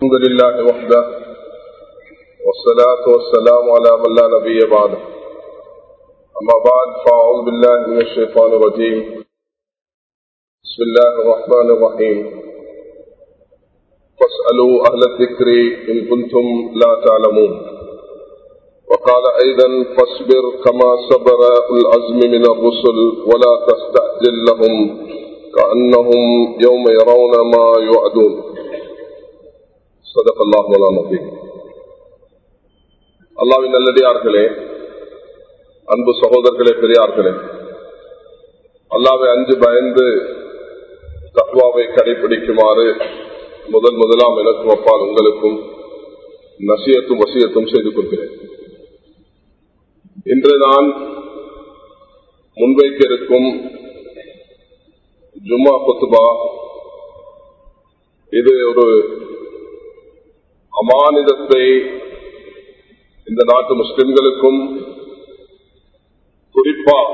الحمد لله وحده والصلاة والسلام على من لا نبي بعده أما بعد فأعوذ بالله من الشيطان الرجيم بسم الله الرحمن الرحيم فاسألوا أهل الذكر إن كنتم لا تعلمون وقال أيضا فاصبر كما صبر العزم من الرسل ولا تستعجل لهم كأنهم يوم يرون ما يوعدون صدق الله مولانا العظيم அல்லாவின் நல்லடியார்களே அன்பு சகோதரர்களே பெரியார்களே அல்லாவை அஞ்சு பயந்து தத்வாவை கடைபிடிக்குமாறு முதல் முதலாம் எனக்கும் அப்பால் உங்களுக்கும் நசியத்தும் வசியத்தும் செய்து கொள்கிறேன் இன்று நான் முன்வைக்க இருக்கும் ஜும்மா குத்துபா இது ஒரு அமானிதத்தை இந்த நாட்டு முஸ்லிம்களுக்கும் குறிப்பாக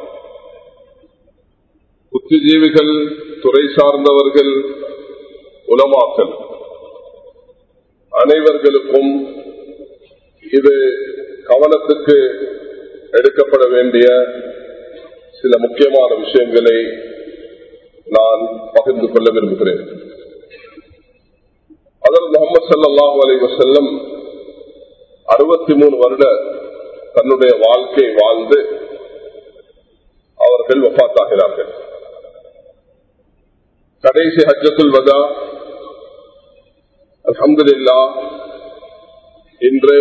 புத்திஜீவிகள் துறை சார்ந்தவர்கள் உலமாக்கல் அனைவர்களுக்கும் இது கவனத்துக்கு எடுக்கப்பட வேண்டிய சில முக்கியமான விஷயங்களை நான் பகிர்ந்து கொள்ள விரும்புகிறேன் அதற்கு முகமது சல்லாஹூ அலி வசல்லம் அறுபத்தி மூணு வருட தன்னுடைய வாழ்க்கை வாழ்ந்து அவர்கள் வபாத்தாகிறார்கள் கடைசி ஹஜ்ஜத்துல் வதா அலமதுல்லா இன்று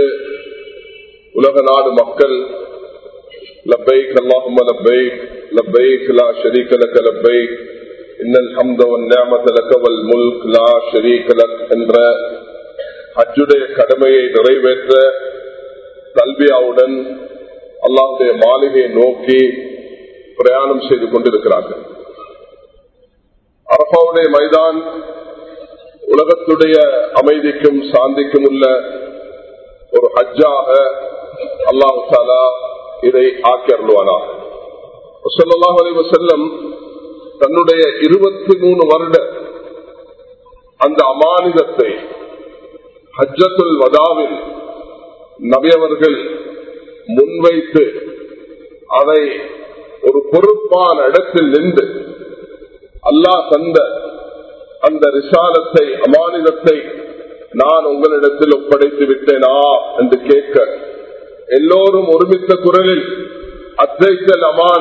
உலக நாடு மக்கள் லப்பைக் அல்லாஹும லப்பைக் லப்பைக் லா ஷரீக லக லப்பைக் இன்னல் ஹம்த வன் நிஅமத லக வல் முல்க் லா ஷரீக லக் என்ற ஹஜ்ஜுடைய கடமையை நிறைவேற்ற கல்வியாவுடன் அல்லாஹுடைய மாளிகையை நோக்கி பிரயாணம் செய்து கொண்டிருக்கிறார்கள் அரபாவுடைய மைதான் உலகத்துடைய அமைதிக்கும் சாந்திக்கும் உள்ள ஒரு ஹஜ்ஜாக அல்லாஹு சாலா இதை ஆக்கியருள்வானா சொல்லலாம் அலைவ செல்லம் தன்னுடைய இருபத்தி மூணு வருட அந்த அமானிதத்தை ஹஜ்ஜத்துல் வதாவில் நபியவர்கள் முன்வைத்து அதை ஒரு பொறுப்பான இடத்தில் நின்று அல்லாஹ் தந்த அந்த ரிசாலத்தை அமானிதத்தை நான் உங்களிடத்தில் ஒப்படைத்து விட்டேனா என்று கேட்க எல்லோரும் ஒருமித்த குரலில் அத்தைத்தல் அமான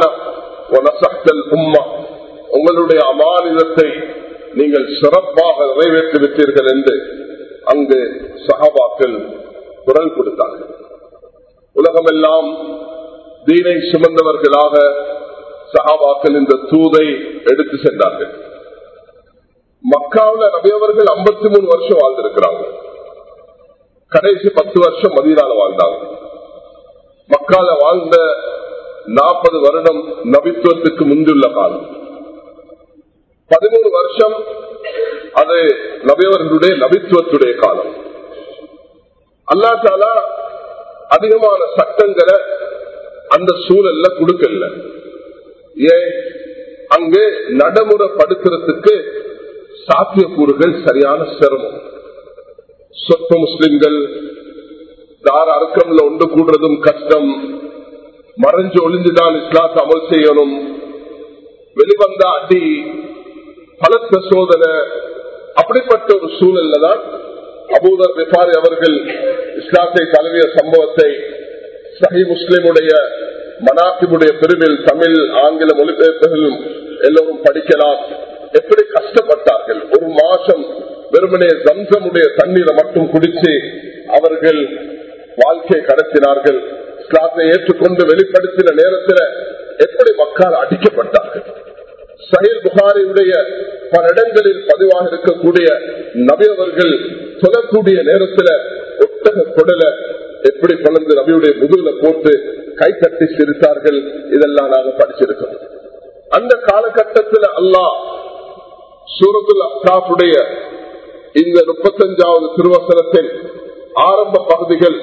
உம்மா உங்களுடைய அமானிதத்தை நீங்கள் சிறப்பாக நிறைவேற்றி விட்டீர்கள் என்று அங்கு சகபாக்கள் குரல் கொடுத்தார்கள் உலகமெல்லாம் தீனை சுமந்தவர்களாக சகாபாக்கள் இந்த தூதை எடுத்து சென்றார்கள் மக்காவில் நபியவர்கள் ஐம்பத்தி மூணு வருஷம் வாழ்ந்திருக்கிறாங்க கடைசி பத்து வருஷம் மதியனால வாழ்ந்தாங்க மக்கால வாழ்ந்த நாற்பது வருடம் நபித்துவத்துக்கு முந்துள்ள காலம் பதிமூணு வருஷம் அது நபியவர்களுடைய நபித்துவத்துடைய காலம் அல்லா தாலா அதிகமான சட்டங்களை அந்த சூழல்ல கொடுக்கல ஏன் அங்கு நடைமுறைப்படுத்துறதுக்கு சாத்தியக்கூறுகள் சரியான சிரமம் சொற்ப முஸ்லிம்கள் தார அர்க்கம்ல ஒன்று கூடுறதும் கஷ்டம் மறைஞ்சு ஒளிஞ்சுதான் இஸ்லாத்தை அமல் செய்யணும் வெளிவந்த அடி பலத்த சோதனை அப்படிப்பட்ட ஒரு சூழல்ல தான் அபூதர் விபாரி அவர்கள் இஸ்லாத்தை தழுவிய சம்பவத்தை சஹி முஸ்லிமுடைய மனாத்திமுடைய பிரிவில் தமிழ் ஆங்கில மொழிபெயர்ப்புகளும் எல்லோரும் படிக்கலாம் எப்படி கஷ்டப்பட்டார்கள் ஒரு மாசம் வெறுமனே ஜம்சமுடைய தண்ணீரை மட்டும் குடிச்சு அவர்கள் வாழ்க்கையை கடத்தினார்கள் இஸ்லாத்தை ஏற்றுக்கொண்டு வெளிப்படுத்தின நேரத்தில் எப்படி மக்கள் அடிக்கப்பட்டார்கள் சஹில் புகாரியுடைய பல இடங்களில் பதிவாக இருக்கக்கூடிய நபியவர்கள் சொல்லக்கூடிய நேரத்தில் ஒட்டக கொடல எப்படி கொண்டு நபியுடைய முதுகுல போட்டு கை தட்டி சிரித்தார்கள் இதெல்லாம் நாங்க படிச்சிருக்கோம் அந்த காலகட்டத்தில் அல்லாஹ் சூரத்துல் அப்தாஃபுடைய இந்த முப்பத்தஞ்சாவது திருவசனத்தின் ஆரம்ப பகுதிகள்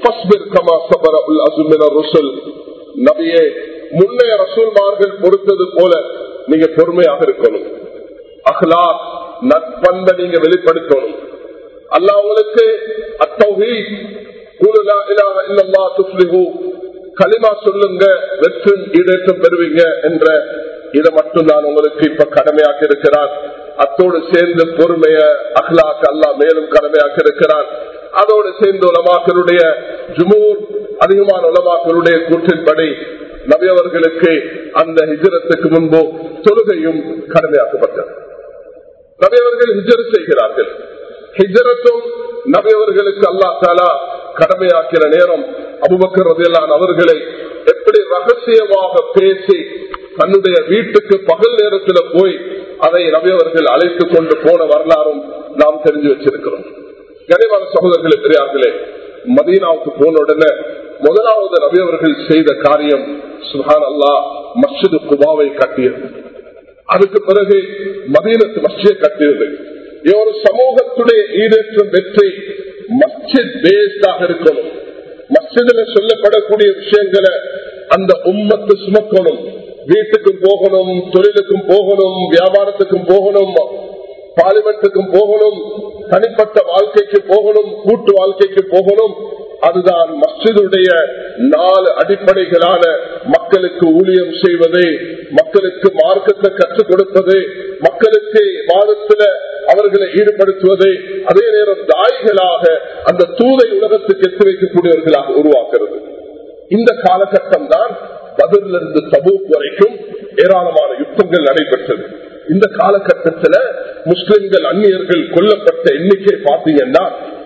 நபியே முன்னைய ரசூல்மார்கள் பொறுத்தது போல நீங்க பொறுமையாக இருக்கணும் அஹ்லா நட்பண்பை நீங்க வெளிப்படுத்தணும் அல்லா உங்களுக்கு அத்தௌஹீத் கூலு லா இலாஹ இல்லல்லாஹ் துஃப்லிஹு களிமா சொல்லுங்க வெற்றும் ஈடேற்றம் பெறுவீங்க என்ற இதை மட்டும் நான் உங்களுக்கு இப்ப கடமையாக்கி இருக்கிறான் அத்தோடு சேர்ந்து பொறுமைய அஹ்லாக்கு அல்லா மேலும் கடமையாக்கி இருக்கிறான் அதோடு சேர்ந்து உலமாக்களுடைய ஜுமூர் அதிகமான உலமாக்களுடைய கூற்றின்படி நபியவர்களுக்கு அந்த ஹிஜரத்துக்கு முன்பு தொழுகையும் கடமையாக்கப்பட்டது நபியவர்கள் ஹிஜர் செய்கிறார்கள் ஹிஜரத்தும் நபியவர்களுக்கு அல்லா தாலா கடமையாக்கிற நேரம் அபுபக்கர் ரதியல்லான் அவர்களை எப்படி ரகசியமாக பேசி தன்னுடைய வீட்டுக்கு பகல் நேரத்தில் போய் அதை நபியவர்கள் அழைத்து கொண்டு போன வரலாறும் நாம் தெரிஞ்சு வச்சிருக்கிறோம் கனிவான சகோதரர்களே பெரியார்களே மதீனாவுக்கு போன உடனே முதலாவது நபியவர்கள் செய்த காரியம் சுஹான் அல்லா மஸ்ஜிது குபாவை கட்டியது அதுக்கு பிறகு மதீனத்து மஸ்ஜியை கட்டியது ஒரு சமூகத்துடைய ஈடேற்றம் வெற்றி மஸ்ஜித் பேஸ்டாக இருக்கணும் மஸ்ஜிதுல சொல்லப்படக்கூடிய விஷயங்களை அந்த உம்மத்து சுமக்கணும் வீட்டுக்கும் போகணும் தொழிலுக்கும் போகணும் வியாபாரத்துக்கும் போகணும் பார்லிமெண்ட்டுக்கும் போகணும் தனிப்பட்ட வாழ்க்கைக்கு போகணும் கூட்டு வாழ்க்கைக்கு போகணும் அதுதான் மஸ்ஜிதுடைய நாலு அடிப்படைகளான மக்களுக்கு ஊழியம் செய்வது மக்களுக்கு மார்க்கத்தை கற்றுக் கொடுப்பது மக்களுக்கு வாதத்துல அவர்களை ஈடுபடுத்துவது அதே நேரம் தாய்களாக அந்த தூதை உலகத்துக்கு எத்து வைக்கக்கூடியவர்களாக உருவாக்குறது இந்த காலகட்டம் தான் பதிலிருந்து தபூக் வரைக்கும் ஏராளமான யுத்தங்கள் நடைபெற்றது இந்த காலகட்டத்தில் முஸ்லிம்கள் அந்நியர்கள் கொல்லப்பட்ட எண்ணிக்கை பார்த்தீங்கன்னா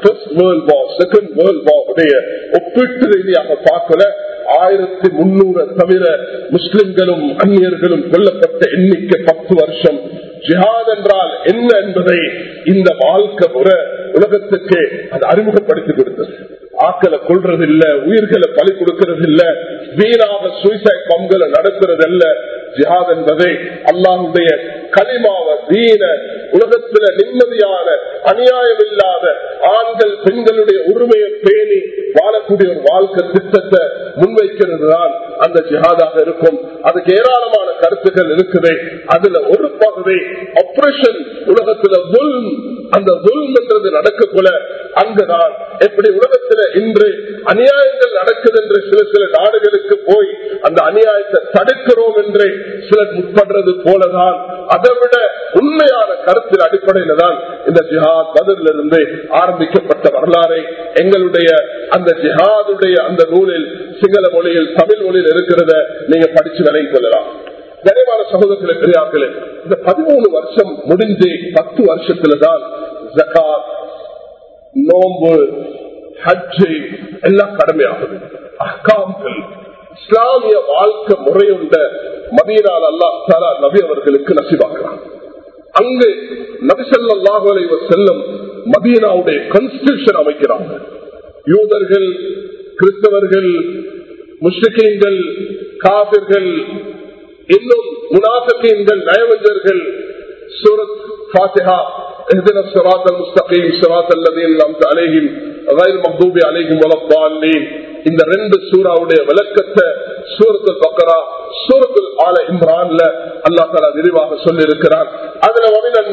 ஒப்பீட்டு ரீதியாக பார்க்கல ஆயிரத்தி முன்னூறு தவிர முஸ்லிம்களும் அந்நியர்களும் கொல்லப்பட்ட எண்ணிக்கை பத்து வருஷம் ஜிஹாத் என்றால் என்ன என்பதை இந்த வாழ்க்கை முறை உலகத்துக்கு அது அறிமுகப்படுத்தி கொடுத்தது ஆக்களை கொள்றது இல்ல உயிர்களை பலி கொடுக்கிறது இல்ல வீணாக சூசைட் பம்களை நடக்கிறது அல்ல ஜிஹாத் என்பதை அல்லாஹுடைய களிமாவ வீண உலகத்துல நிம்மதியான அநியாயம் இல்லாத ஆண்கள் பெண்களுடைய உரிமையை பேணி வாழக்கூடிய ஒரு வாழ்க்கை திட்டத்தை முன்வைக்கிறது தான் அந்த ஜிஹாதாக இருக்கும் அதுக்கு ஏராளமான கருத்துக்கள் இருக்குது அதுல ஒரு பகுதி ஆபரேஷன் உலகத்துல அந்த என்றது நடக்கக்குள்ள அங்குதான் எப்படி உலகத்துல இன்று அநியாயங்கள் நடக்குது என்று சில சில நாடுகளுக்கு போய் அந்த அநியாயத்தை தடுக்கிறோம் என்று சிலர் முற்படுறது போலதான் அதை விட உண்மையான கருத்தின் அடிப்படையில தான் இந்த ஜிஹாத் பதிலிருந்து ஆரம்பிக்கப்பட்ட வரலாறை எங்களுடைய அந்த ஜிஹாதுடைய அந்த நூலில் சிங்கள மொழியில் தமிழ் மொழியில் இருக்கிறத நீங்க படிச்சு விலை கொள்ளலாம் கனிவான சகோதரர்களே பெரியார்களே இந்த பதிமூணு வருஷம் முடிஞ்சு பத்து வருஷத்துல தான் ஜகாத் நோம்பு ஹஜ்ஜு எல்லாம் கடமையாகுது அஹ்காம்கள் இஸ்லாமிய வாழ்க்கை முறையுண்ட மதீனால் அல்லா தாலா நபி அவர்களுக்கு நசிவாக்குறான் அங்கு நபிசல்லாஹலை செல்லும் மதீனாவுடைய கான்ஸ்டியூஷன் அமைக்கிறாங்க யூதர்கள் கிறிஸ்தவர்கள் முஸ்லிம்கள் காபிர்கள் இன்னும் முனாஃபிகீன்கள் நயவஞ்சர்கள் சூரத் ஃபாத்திஹா اهدنا الصراط المستقيم صراط الذين انعمت عليهم غير المغضوب عليهم ولا الضالين இந்த ரெண்டு சூறாவுடைய விளக்கத்தை சூரத்துல் பக்கரா சூரத்துல் ஆல இம்ரான்ல அல்லா தாலா விரிவாக சொல்லி இருக்கிறார் அதுல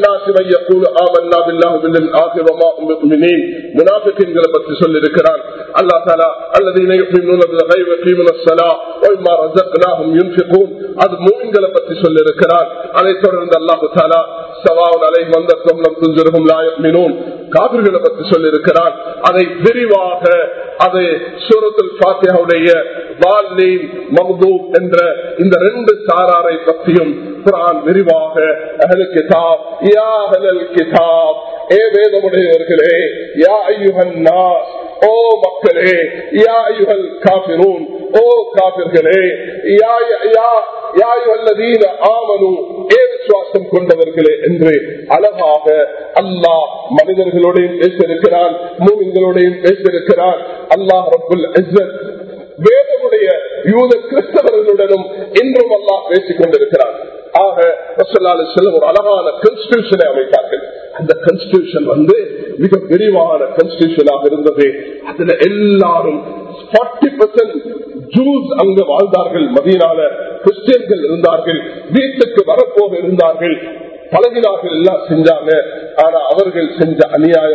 முனாபிகளை பற்றி சொல்லி இருக்கிறார் அல்லா தாலா அல்லது அது மூன்களை பற்றி சொல்லி இருக்கிறார் அதைத் தொடர்ந்து அல்லாஹு தாலா சவாவன் அலை வந்த துஞ்சரும் லாயமினோன் காவிர்களை பற்றி சொல்லி இருக்கிறார் அதை விரிவாக அது சூரத்துல் பாத்தியாவுடைய வால்லீன் மஹதூப் என்ற இந்த ரெண்டு சாராரை பற்றியும் குரான் விரிவாக அஹல் கிதாப் யா அஹல் கிதாப் ஏ வேதமுடையவர்களே யா ஐயுகன் நாஸ் ஓ மக்களே யா ஐயுகல் காபிரூன் ஓ காபிர்களே யா யா யா ஐயுகல்லதீன ஆமனு ஏ விசுவாசம் கொண்டவர்களே என்று அழகாக அல்லாஹ் மனிதர்களோடையும் பேசியிருக்கிறான் மூவிங்களோடையும் பேசியிருக்கிறான் அல்லாஹ் ரபுல் வேதமுடைய யூத கிறிஸ்தவர்களுடனும் இன்றும் அல்லாஹ் பேசிக் கொண்டிருக்கிறான் ஆக செல்ல ஒரு அழகான கான்ஸ்டியூஷனை அமைத்தார்கள் அந்த கான்ஸ்டியூஷன் வந்து மிக விரிவான கான்ஸ்டியூஷனாக இருந்தது அதுல எல்லாரும் ஜூஸ் அங்கு வாழ்ந்தார்கள் மதியனால கிறிஸ்டியன்கள் இருந்தார்கள் வீட்டுக்கு வரப்போக இருந்தார்கள் பழகினார்கள் எல்லாம் செஞ்சாங்க ஆனா அவர்கள் செஞ்ச அநியாயம்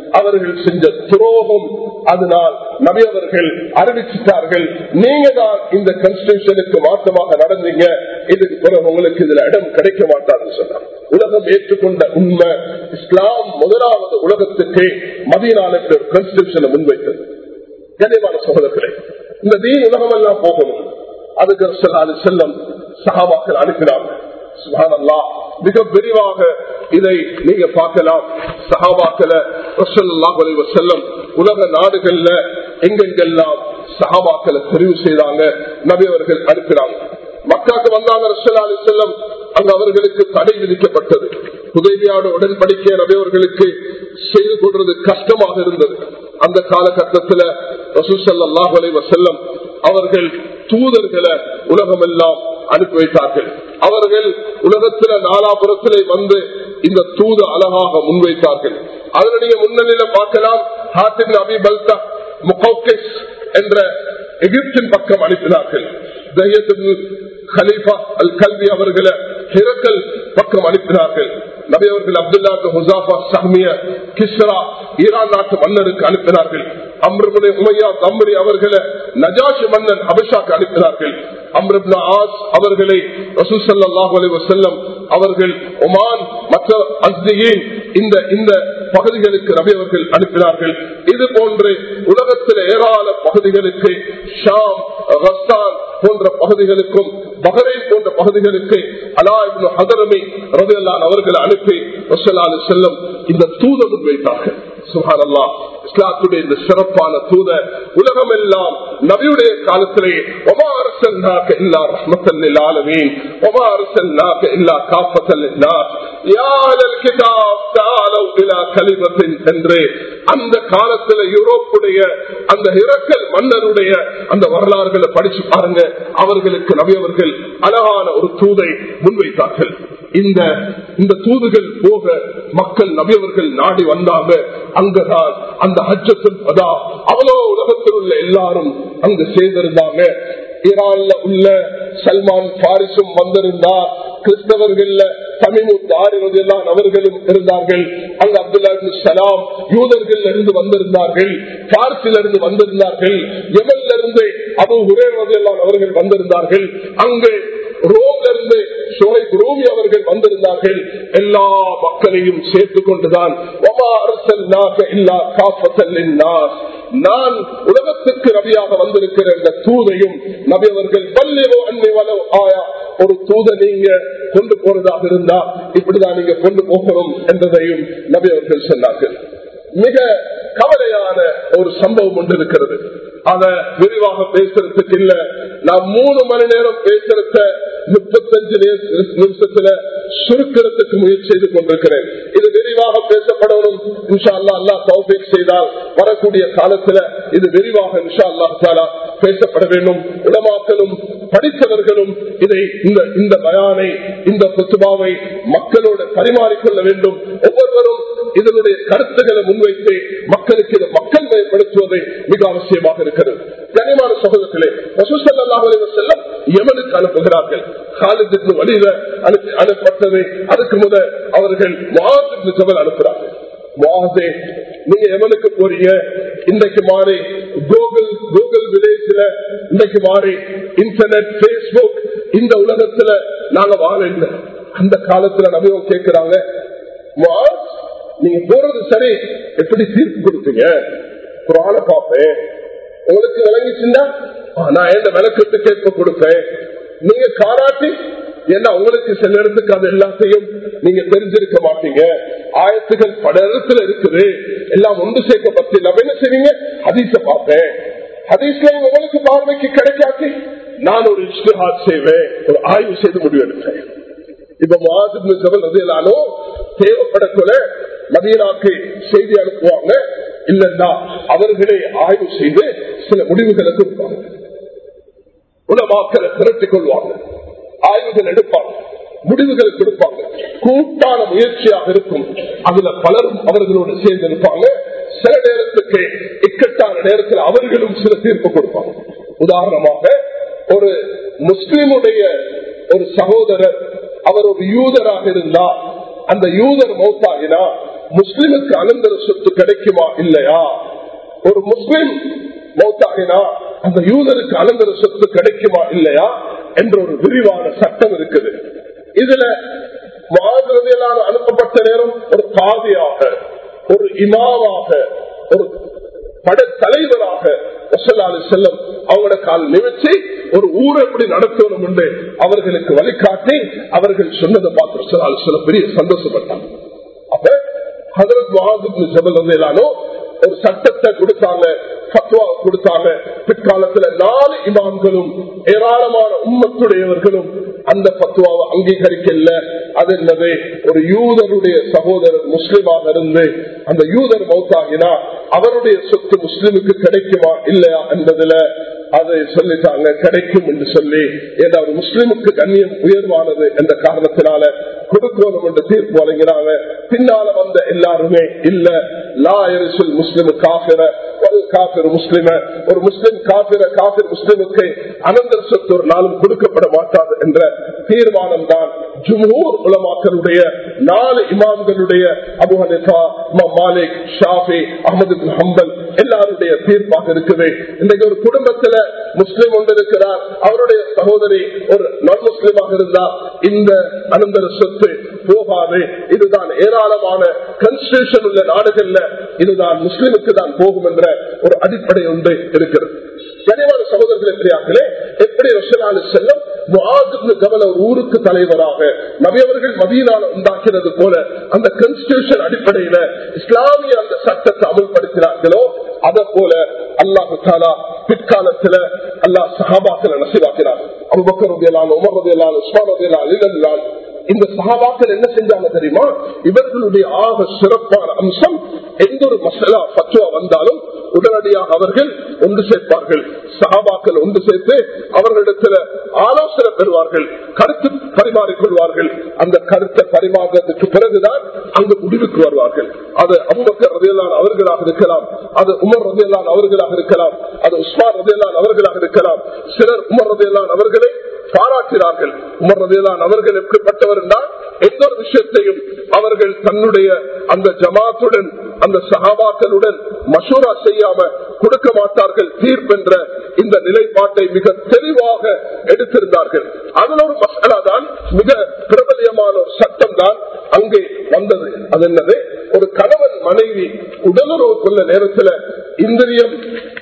அவர்கள் செஞ்ச துரோகம் அதனால் நபி அவர்கள் அறிவிச்சிட்டார்கள் நீங்க தான் இந்த கன்ஸ்டியூஷனுக்கு மாற்றமாக நடந்தீங்க இதுக்கு பிறகு உங்களுக்கு இதுல இடம் கிடைக்க மாட்டாருன்னு சொன்னார் உலகம் ஏற்றுக்கொண்ட உண்மை இஸ்லாம் முதலாவது உலகத்துக்கு மதியனால கன்ஸ்டியூஷனை முன்வைத்தது கண்ணியமான சகோதரர்களே இந்த தீன் உலகம் எல்லாம் போகணும் அதுக்கு ரசூலுல்லாஹி செல்லம் சஹாபாக்கள் அனுப்பினாங்க சுப்ஹானல்லாஹ் மிக விரிவாக இதை நீங்க பார்க்கலாம் சஹாபாக்கள ரசூலுல்லாஹி அலைஹி வஸல்லம் உலக நாடுகள்ல எங்கெங்கெல்லாம் சஹாபாக்களை தெரிவு செய்தாங்க நபி அவர்கள் அனுப்பினாங்க மக்காக்கு வந்தாங்க ரசூலுல்லாஹி அலைஹி வஸல்லம் அங்கு அவர்களுக்கு தடை விதிக்கப்பட்டது உதவியோட உடன்படிக்கை நபி அவர்களுக்கு செய்து கொள்றது கஷ்டமாக இருந்தது அந்த காலகட்டத்தில் ரசூசல்லாஹ் அலை வசல்லம் அவர்கள் தூதர்களை உலகமெல்லாம் அனுப்பி வைத்தார்கள் அவர்கள் உலகத்தில நாலாபுரத்திலே வந்து இந்த தூது அழகாக முன்வைத்தார்கள் அதில் நீங்க முன்னணியில பார்க்கலாம் ஹாத்தின் அபி பல்தா முகோக்கிஸ் என்ற எகிப்தின் பக்கம் அனுப்பினார்கள் ஹலீஃபா அல் கல்வி அவர்களை ஹிரக்கல் பக்கம் அனுப்பினார்கள் நபி அவர்கள் அப்துல்லா ஹுசாஃபா சஹ்மிய கிஸ்ரா ஈரான் நாட்டு மன்னருக்கு அனுப்பினார்கள் அம்ருபுனை உமையா தம்பரி அவர்களை நஜாஷ் மன்னன் அபிஷாக்கு அனுப்பினார்கள் அம்ருப்னா ஆஸ் அவர்களை ரசூசல்லாஹு அலி வசல்லம் அவர்கள் ஒமான் மற்ற அஸ்தியின் இந்த இந்த பகுதிகளுக்கு நபி அவர்கள் அனுப்பினார்கள் இது போன்று உலகத்தில் ஏராள பகுதிகளுக்கு ஷாம் ரஸ்தான் போன்ற பகுதிகளுக்கும் பஹரைன் போன்ற பகுதிகளுக்கு அலாஹ் ஹதரமி ரவியல்லான் அவர்களை அனுப்பி ரசல்லாலு செல்லம் இந்த தூதர் வைத்தார்கள் சுஹான் அல்லா இஸ்லாத்துடைய இந்த சிறப்பான தூத உலகம் எல்லாம் நபியுடைய காலத்திலே ஒமா அரசன்னாக்க இல்லா ரஹ்மத்தல் ஆலமீன் ஒமா அரசன்னாக்க இல்லா காப்பத்தல் என்று அந்த காலத்துல யூரோப்புடைய அந்த இரக்கல் மன்னருடைய அந்த வரலாறுகளை படிச்சு பாருங்க அவர்களுக்கு நபி அவர்கள் அழகான ஒரு தூதை முன்வைத்தார்கள் இந்த இந்த தூதுகள் போக மக்கள் நபியவர்கள் நாடி வந்தாங்க அங்கதான் அந்த ஹஜ்ஜத்தில் பதா அவ்வளோ உலகத்தில் உள்ள எல்லாரும் அங்கு சேர்ந்திருந்தாங்க ஈரான்ல உள்ள சல்மான் பாரிசும் வந்திருந்தா கிறிஸ்தவர்கள் தமிழ்தான் அவர்களும் இருந்தார்கள் அங்கு அப்துல்லா சலாம் யூதர்கள் இருந்து வந்திருந்தார்கள் பாரிசில இருந்து வந்திருந்தார்கள் எமல்ல இருந்து அபு உரேவதெல்லாம் அவர்கள் வந்திருந்தார்கள் அங்கு ரோம்ல இருந்து ஷோஹைப் ரூமி அவர்கள் வந்திருந்தார்கள் எல்லா மக்களையும் சேர்த்து கொண்டுதான் நான் உலகத்துக்கு நபியாக வந்திருக்கிற இந்த தூதையும் நபி அவர்கள் பல்லிவோ அன்னை வளவு ஆயா ஒரு தூதை நீங்க கொண்டு போறதாக இருந்தா இப்படிதான் நீங்க கொண்டு போகணும் என்றதையும் நபி அவர்கள் சொன்னார்கள் மிக கவலையான ஒரு சம்பவம் ஒன்று இருக்கிறது அத விரிவாக பேசுறதுக்கு இல்ல நான் மூணு மணி நேரம் பேசுறத முப்பத்தஞ்சு நிமிஷத்துல சுருக்கிறதுக்கு முயற்சி செய்து கொண்டிருக்கிறேன் இது விரிவாக பேசப்படணும் இன்ஷா அல்லா அல்லா தௌபேக் செய்தால் வரக்கூடிய காலத்துல இது விரிவாக இன்ஷா அல்லா தாலா பேசப்பட வேண்டும் உடமாக்களும் படித்தவர்களும் இதை இந்த இந்த பயானை இந்த புத்துபாவை மக்களோட பரிமாறிக்கொள்ள வேண்டும் ஒவ்வொருவரும் இதனுடைய கருத்துக்களை முன்வைத்து மக்களுக்கு இதை மக்கள் பயன்படுத்துவது மிக அவசியமாக இருக்கிறது கனிமான சகோதரர்களே செல்லம் எமனுக்கு அனுப்புகிறார்கள் காலத்துக்கு வழியில அனுப்பி அனுப்பப்பட்டது அதுக்கு முதல் அவர்கள் மாதத்துக்கு ஜபல் அனுப்புகிறார்கள் வாதே நீங்க எவனுக்கு போறீங்க இன்றைக்கு மாறி கூகுள் கூகுள் வில்லேஜ்ல இன்றைக்கு மாறி இன்டர்நெட் பேஸ்புக் இந்த உலகத்துல நாங்க வாழ இல்லை அந்த காலத்துல நபியம் கேட்கிறாங்க நீங்க போறது சரி எப்படி தீர்ப்பு கொடுத்தீங்க குரான பார்ப்பேன் உங்களுக்கு விளங்கிச்சுன்னா நான் என்ன விளக்கத்து கேட்க கொடுப்பேன் நீங்க காராட்டி ஏன்னா உங்களுக்கு சில இடத்துக்கு அது எல்லாத்தையும் நீங்க தெரிஞ்சிருக்க மாட்டீங்க ஆயத்துகள் பல இடத்துல இருக்குது எல்லாம் ஒன்று சேர்க்கப்பட்டு நம்ம என்ன செய்வீங்க ஹதீஸ பார்ப்பேன் ஹதீஸ்ல உங்களுக்கு பார்வைக்கு கிடைக்காட்டி நான் ஒரு இஷ்டஹாத் செய்வேன் ஒரு ஆய்வு செய்து முடிவெடுப்பேன் இப்ப மாதிரி ஜபல் ரதியலானோ தேவைப்படக்குள்ள மதீனாக்கு செய்தி அனுப்புவாங்க இல்லன்னா அவர்களே ஆய்வு செய்து சில முடிவுகளை கொடுப்பாங்க உலமாக்களை திரட்டிக் கொள்வாங்க ஆய்வுகள் எடுப்பாங்க முடிவுகளை கொடுப்பாங்க கூட்டான முயற்சியாக இருக்கும் அதுல பலரும் அவர்களோடு சேர்ந்து இருப்பாங்க சில நேரத்துக்கு இக்கட்டான நேரத்தில் அவர்களும் சில தீர்ப்பு கொடுப்பாங்க உதாரணமாக ஒரு முஸ்லிமுடைய ஒரு சகோதரர் அவர் ஒரு யூதராக இருந்தா அந்த யூதர் மௌத்தாகினா முஸ்லிமுக்கு அனந்தர சொத்து கிடைக்குமா இல்லையா ஒரு முஸ்லிம் மௌத்தாகினா அந்த யூதருக்கு அனந்தர சொத்து கிடைக்குமா இல்லையா என்ற ஒரு விரிவான சட்டம் இருக்குது இதுல மாதிரதியலான அனுப்பப்பட்ட நேரம் ஒரு காதியாக ஒரு இமாவாக ஒரு படத்தலைவராக செல்லம் அவங்களோட கால் நிமிச்சு ஒரு ஊரை எப்படி நடத்தணும் என்று அவர்களுக்கு வழிகாட்டி அவர்கள் சொன்னதை பார்த்து செல்லம் பெரிய சந்தோஷப்பட்டாங்க அப்ப ஹதரத் மகாது ஜபலானோ ஒரு சட்டத்தை கொடுத்தாங்க பத்வா கொடுத்தாங்க பிற்காலத்துல நாலு இமாம்களும் ஏராளமான உம்மத்துடையவர்களும் அந்த பத்துவாவை அங்கீகரிக்கல அது என்னது ஒரு யூதருடைய சகோதரர் முஸ்லிமாக இருந்து அந்த யூதர் மௌத்தாகினா அவருடைய சொத்து முஸ்லிமுக்கு கிடைக்குமா இல்லையா என்பதுல அதை சொல்லிட்டாங்க கிடைக்கும் என்று சொல்லி ஏன்னா ஒரு முஸ்லிமுக்கு கண்ணியம் உயர்வானது என்ற காரணத்தினால கொடுக்கணும் என்று தீர்ப்பு வழங்கினாங்க பின்னால வந்த எல்லாருமே இல்ல லா எரிசுல் முஸ்லிமு காபிர ஒரு காபிர் முஸ்லிம ஒரு முஸ்லிம் காபிர காபிர் முஸ்லிமுக்கு அனந்தர சொத்து ஒரு நாளும் கொடுக்கப்பட மாட்டாது என்ற தீர்மானம் தான் ஜுமூர் உலமாக்களுடைய நாலு இமாம்களுடைய அபு ஹனிஃபா இமாம் மாலிக் ஷாஃபி அஹமது ஹம்பல் எல்லாருடைய தீர்ப்பாக இருக்குது இன்றைக்கு ஒரு குடும்பத்துல முஸ்லிம் ஒன்று இருக்கிறார் அவருடைய சகோதரி ஒரு நான் முஸ்லிமாக இருந்தால் இந்த அனந்தர சொத்து போகாது இதுதான் ஏராளமான கன்ஸ்டியூஷன் உள்ள நாடுகள்ல இதுதான் முஸ்லிமுக்கு தான் போகும் என்ற ஒரு அடிப்படை ஒன்று இருக்கிறது கனிவான சகோதரர்களே பிரியாக்களே எப்படி ரசனாலு செல்லும் கவல ஒரு ஊருக்கு தலைவராக நபியவர்கள் மதியனால உண்டாக்கினது போல அந்த கன்ஸ்டியூஷன் அடிப்படையில இஸ்லாமிய அந்த சட்டத்தை அமல்படுத்தினார்களோ அத போல அல்லாஹு தாலா பிற்காலத்துல அல்லாஹ் சஹாபாக்களை நசிவாக்கிறார் அபுபக்கர் ரதியலான் உமர் ரதியலான் உஸ்மான் ரதியலான் அலிலான் இந்த சகாபாக்கள் என்ன செஞ்சாங்க தெரியுமா இவர்களுடைய ஆக சிறப்பான அம்சம் எந்த ஒரு மசாலா பச்சுவா வந்தாலும் உடனடியாக அவர்கள் ஒன்று சேர்ப்பார்கள் சகாபாக்கள் ஒன்று சேர்த்து அவர்களிடத்துல ஆலோசனை பெறுவார்கள் கருத்து பரிமாறிக்கொள்வார்கள் அந்த கருத்தை பரிமாறுறதுக்கு பிறகுதான் அங்கு முடிவுக்கு வருவார்கள் அது அபுபக்கர் ரதையலான் அவர்களாக இருக்கலாம் அது உமர் ரதையலான் அவர்களாக இருக்கலாம் அது உஸ்மான் ரதையலான் அவர்களாக இருக்கலாம் சிலர் உமர் ரதையலான் அவர்களை பாராட்டினார்கள் உமர் ரதையலான் அவர்கள் எப்படிப்பட்டவர் என்றால் எந்த ஒரு விஷயத்தையும் அவர்கள் தன்னுடைய அந்த ஜமாத்துடன் அந்த சகாபாக்களுடன் மசூரா செய்யாம கொடுக்க மாட்டார்கள் தீர்ப்பென்ற இந்த நிலைப்பாட்டை மிக தெளிவாக எடுத்திருந்தார்கள் அதில் ஒரு மசாலா தான் மிக பிரபலியமான ஒரு சட்டம் தான் அங்கே வந்தது அது என்னது ஒரு கணவன் மனைவி உடலுறவு கொள்ள நேரத்தில் இந்திரியம்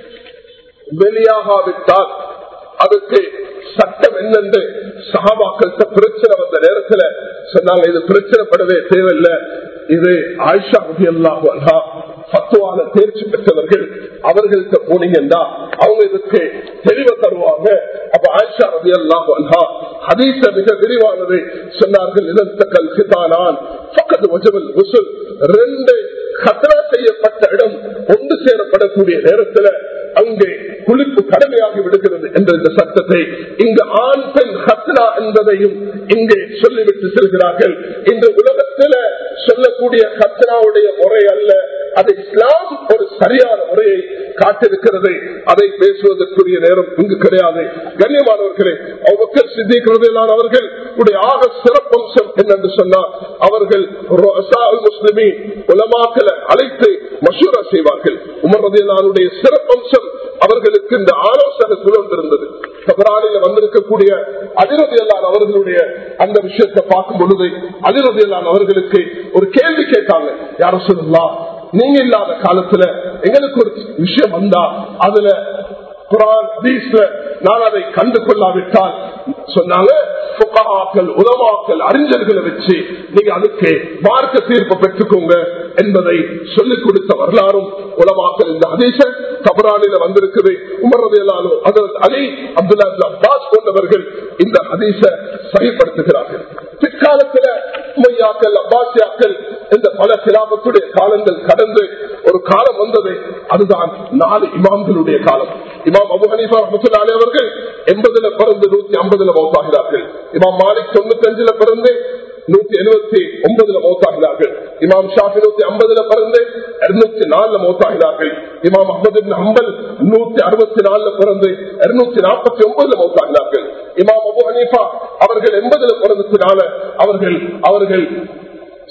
வெளியாகாவிட்டால் அதுக்கு சட்டம் என்னென்று சகாபாக்கள்கிட்ட பிரச்சனை வந்த நேரத்துல சொன்னாங்க இது பிரச்சனைப்படவே தேவையில்லை இது ஆயிஷா ரவி அல்லாஹா பத்துவான தேர்ச்சி பெற்றவர்கள் அவர்கள்ட்ட போனீங்கன்னா அவங்க இதுக்கு தெளிவு தருவாங்க அப்ப ஆயிஷா ரவி அல்லாஹு அல்ஹா ஹதீச மிக விரிவானது சொன்னார்கள் இதற்கல் சிதானான் பக்கத்து வஜவல் உசுல் ரெண்டு கத்தரா செய்யப்பட்ட இடம் ஒன்று சேரப்படக்கூடிய நேரத்துல அங்கே குளிப்பு கடமையாகி விடுகிறது என்ற இந்த சட்டத்தை இங்கு ஆண் பெண் ஹத்னா என்பதையும் இங்கே சொல்லிவிட்டு செல்கிறார்கள் இந்த உலகத்துல சொல்லக்கூடிய ஹத்னாவுடைய முறை அல்ல அது இஸ்லாம் ஒரு சரியான முறையை காட்டிருக்கிறது அதை பேசுவதற்குரிய நேரம் இங்கு கிடையாது கண்ணியமானவர்களே அவர்கள் சித்திக்கிறதான அவர்கள் ஆக சிறப்பம்சம் என்னென்று சொன்னால் அவர்கள் முஸ்லிமி உலமாக்களை அழைத்து மசூரா செய்வார்கள் உமர்றதையானுடைய சிறப்பம்சம் அவர்களுக்கு இந்த ஆலோசனை சுழந்திருந்தது சபரானில வந்திருக்கக்கூடிய அதிரதியல்லான் அவர்களுடைய அந்த விஷயத்தை பார்க்கும் பொழுது அதிரதியல்லான் அவர்களுக்கு ஒரு கேள்வி கேட்டாங்க யாரும் சொல்லலாம் நீங்க இல்லாத காலத்துல எங்களுக்கு ஒரு விஷயம் வந்தா அதுல குரான் ஹதீஸ்ல நான் அதை கண்டு கொள்ளாவிட்டால் சொன்னாங்க புகாக்கள் உலமாக்கள் அறிஞர்களை வச்சு நீங்க அதுக்கு மார்க்க தீர்ப்பு பெற்றுக்கோங்க என்பதை சொல்லிக் கொடுத்த வரலாறும் உலமாக்கள் இந்த ஹதீச கபரானில வந்திருக்குது உமர்றதையிலாலும் அதற்கு அலி அப்துல்லா அப்பாஸ் போன்றவர்கள் இந்த ஹதீச சகிப்படுத்துகிறார்கள் பிற்காலத்துல உமையாக்கள் அப்பாசியாக்கள் இந்த பல கிராமத்துடைய காலங்கள் கடந்து ஒரு காலம் வந்தது அதுதான் நாலு இமாம்களுடைய காலம் இமாம் அபு ஹனீஃபா ரஹமத்துல்லாலே அவர்கள் எண்பதுல பிறந்து நூத்தி ஐம்பதுல மௌத்தாகிறார்கள் இமாம் மாலிக் தொண்ணூத்தி அஞ்சுல பிறந்து நூத்தி எழுபத்தி ஒன்பதுல மௌத்தாகிறார்கள் இமாம் ஷாஃபி நூத்தி ஐம்பதுல பிறந்து இருநூத்தி நாலுல மௌத்தாகிறார்கள் இமாம் அஹமது ஹம்பல் நூத்தி அறுபத்தி நாலுல பிறந்து இருநூத்தி நாற்பத்தி ஒன்பதுல மௌத்தாகிறார்கள் இமாம் அபு ஹனீஃபா அவர்கள் எண்பதுல பிறந்ததுனால அவர்கள் அவர்கள்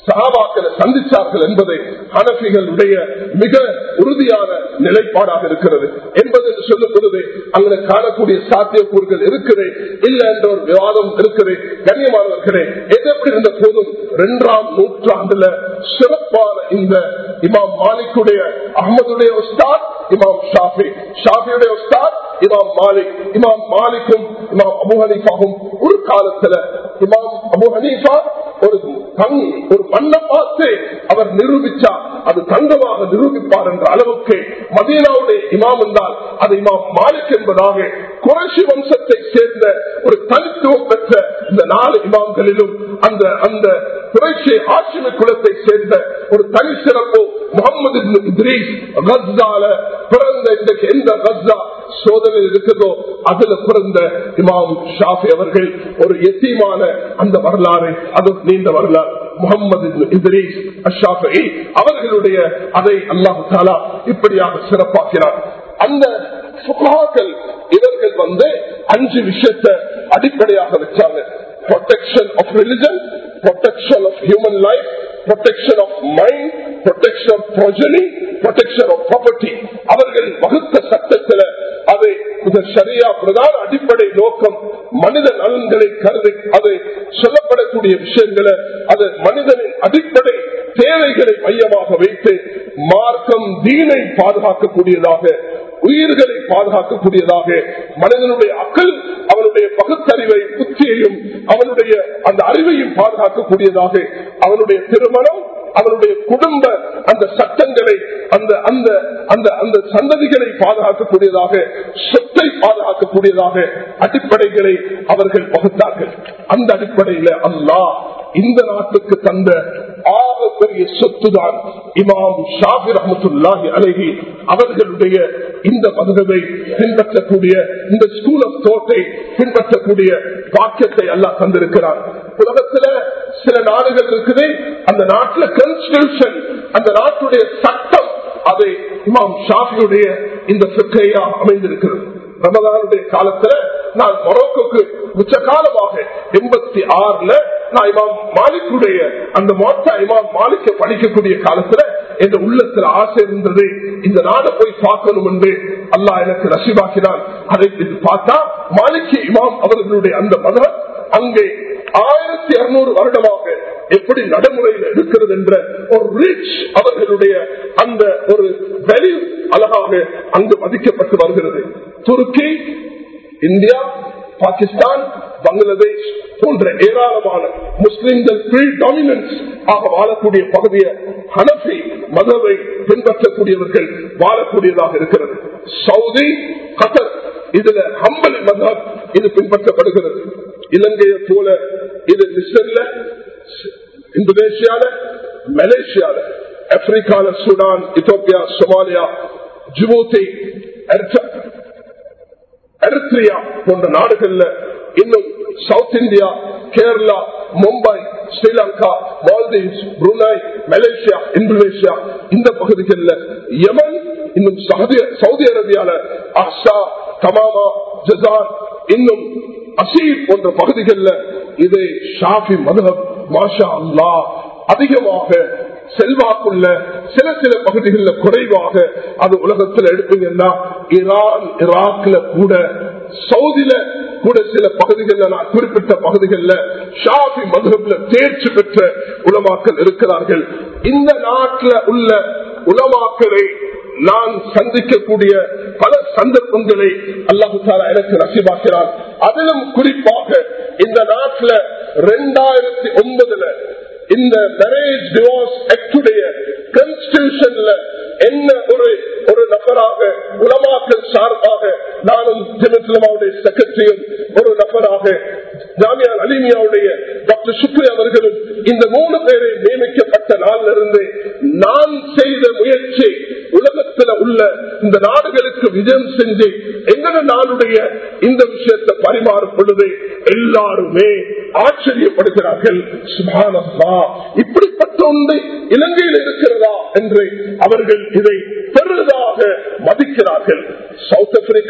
சகாபாக்களை சந்திச்சார்கள் என்பதை ஹனபிகளுடைய மிக உறுதியான நிலைப்பாடாக இருக்கிறது என்பது சொல்லும் பொழுது அங்கே காணக்கூடிய சாத்தியக்கூறுகள் இருக்குது இல்ல என்ற ஒரு விவாதம் இருக்குது கண்ணியமானவர்களே எது எப்படி இருந்த போதும் இரண்டாம் நூற்றாண்டுல சிறப்பான இந்த இமாம் மாலிக்குடைய அகமதுடைய உஸ்தாத் இமாம் ஷாஃபி ஷாஃபியுடைய உஸ்தாத் இமாம் மாலிக் இமாம் மாலிக்கும் இமாம் அபு ஹனீஃபாவும் ஒரு காலத்துல இமாம் அபு ஹனீஃபா ஒரு தங் ஒரு மண்ணை பார்த்து அவர் நிரூபிச்சா அது தங்கமாக நிரூபிப்பார் என்ற அளவுக்கு மதீனாவுடைய இமாம் என்றால் அது இமாம் மாலிக் என்பதாக குறைசி வம்சத்தை சேர்ந்த ஒரு தனித்துவம் பெற்ற இந்த நாலு இமாம்களிலும் அந்த அந்த குறைசி ஆட்சிமை குலத்தை சேர்ந்த ஒரு தனி சிறப்பு முகமது இத்ரீஸ் கஸ்ஸால பிறந்த இன்றைக்கு எந்த கஸ்ஸா சோதனை இருக்குதோ அதுல பிறந்த இமாம் ஷாஃபி அவர்கள் ஒரு எத்தியமான அந்த வரலாறு அது நீண்ட வரலாறு முகமது இத்ரீஸ் அஷாஃபி அவர்களுடைய அதை அல்லாஹு தாலா இப்படியாக சிறப்பாக்கிறார் அந்த சுகாக்கள் இவர்கள் வந்து அஞ்சு விஷயத்தை அடிப்படையாக வச்சாங்க protection of religion, protection of human life, protection of mind, protection of progeny, protection of property. அவர்கள் வகுத்த சட்டத்தில் அதை சரியா பிரதான அடிப்படை நோக்கம் மனித நலன்களை கருதி அது சொல்லப்படக்கூடிய விஷயங்களை அது மனிதனின் அடிப்படை தேவைகளை மையமாக வைத்து மார்க்கம் தீனை பாதுகாக்கக்கூடியதாக உயிர்களை பாதுகாக்கக்கூடியதாக மனிதனுடைய அக்கல் அவனுடைய பகுத்தறிவை புத்தியையும் அவனுடைய அந்த அறிவையும் பாதுகாக்கக்கூடியதாக அவனுடைய திருமணம் அவனுடைய குடும்ப அந்த சட்டங்களை அந்த அந்த அந்த அந்த சந்ததிகளை பாதுகாக்கக்கூடியதாக சொத்தை பாதுகாக்கக்கூடியதாக அடிப்படைகளை அவர்கள் பகுத்தார்கள் அந்த அடிப்படையில அல்லாஹ் இந்த நாட்டுக்கு தந்த ஆக பெரிய சொத்துதான் இமாம் ஷாபி ரஹமத்துல்லாஹி அழகி அவர்களுடைய இந்த மதுகவை பின்பற்றக்கூடிய இந்த ஸ்கூல் ஆஃப் தோட்டை பின்பற்றக்கூடிய பாக்கியத்தை எல்லாம் தந்திருக்கிறார் உலகத்துல சில நாடுகள் இருக்குது அந்த நாட்டுல கான்ஸ்டியூஷன் அந்த நாட்டுடைய சட்டம் அதை இமாம் ஷாஃபியுடைய இந்த சிக்கையா அமைந்திருக்கிறது ரமதானுடைய காலத்துல நான் மொரோக்கோக்கு உச்ச காலமாக எண்பத்தி ஆறுல நான் இமாம் மாலிக்குடைய அந்த மொத்த இமாம் மாலிக்க படிக்கக்கூடிய காலத்துல என் உள்ளத்துல ஆசை இருந்தது இந்த நாடை போய் பார்க்கணும் என்று அல்லாஹ் எனக்கு ரசிவாக்கினான் அதை பார்த்தா மாலிக்கு இமாம் அவர்களுடைய அந்த மதம் அங்கே ஆயிரத்தி இருநூறு வருடமாக எப்படி நடைமுறையில் இருக்கிறது என்ற ஒரு ரிச் அவர்களுடைய அந்த ஒரு வேல்யூ அழகாக அங்கு மதிக்கப்பட்டு வருகிறது துருக்கி இந்தியா பாகிஸ்தான் பங்களாதேஷ் போன்ற ஏராளமான முஸ்லிம்கள் ப்ரீ டாமினன்ஸ் ஆக வாழக்கூடிய பகுதியை ஹனஃபி மதவை பின்பற்றக்கூடியவர்கள் வாழக்கூடியதாக இருக்கிறது சவுதி கத்தர் இதுல ஹம்பலி மதம் இது பின்பற்றப்படுகிறது இலங்கையை போல இது மிஸ்டர்ல இந்தோனேஷியால மலேசியால ஆப்பிரிக்கால சூடான் இத்தோப்பியா சோமாலியா ஜிபூத்தி எரித்ரியா போன்ற நாடுகள்ல இன்னும் south India Kerala Mumbai Sri Lanka Maldives Brunei Malaysia Indonesia இந்த பகுதிகளில் யமன் இன்னும் சவுதி அரேபியால அக்ஷா தமாமா ஜசான் இன்னும் அசீர் போன்ற பகுதிகளில் இது ஷாஃபி மதம் மாஷா அல்லா அதிகமாக செல்வாக்குள்ள சில சில பகுதிகளில் குறைவாக அது உலகத்தில் எடுப்பீங்கன்னா ஈரான் ஈராக்ல கூட சவுதியில கூட சில பகுதிகளில் நான் குறிப்பிட்ட பகுதிகளில் ஷாஃபி மதுரப்ல தேர்ச்சி பெற்ற உலமாக்கள் இருக்கிறார்கள் இந்த நாட்டில் உள்ள உலமாக்களை நான் சந்திக்கக்கூடிய பல சந்தர்ப்பங்களை அல்லாஹு தாலா எனக்கு ரசிபாக்கிறான் அதிலும் குறிப்பாக இந்த நாட்டில் ரெண்டாயிரத்தி ஒன்பதுல இந்த மேரேஜ் டிவோர்ஸ் ஆக்டுடைய கான்ஸ்டியூஷன்ல என்ன ஒரு ஒரு நபராக உலமாக்கல் சார்பாக நானும் ஜெனத்துலமாவுடைய செக்ரட்டரியும் ஒரு நபராக ஜாமியா அலிமியாவுடைய டாக்டர் சுக்ரி அவர்களும் இந்த மூணு பேரை நியமிக்கப்பட்ட நாளில் இருந்து நான் செய்த முயற்சி உலகத்தில் உள்ள இந்த நாடுகளுக்கு விஜயம் செஞ்சு எங்கட நாளுடைய இந்த விஷயத்தை பரிமாறும் பொழுது எல்லாருமே ஆச்சரியப்படுகிறார்கள் சுபானல்லா இப்படிப்பட்ட ஒன்று இலங்கையில் இருக்கிறதா என்று அவர்கள் இதை பெரிதாக மதிக்கிறார்கள் சவுத் ஆப்பிரிக்கால இருந்து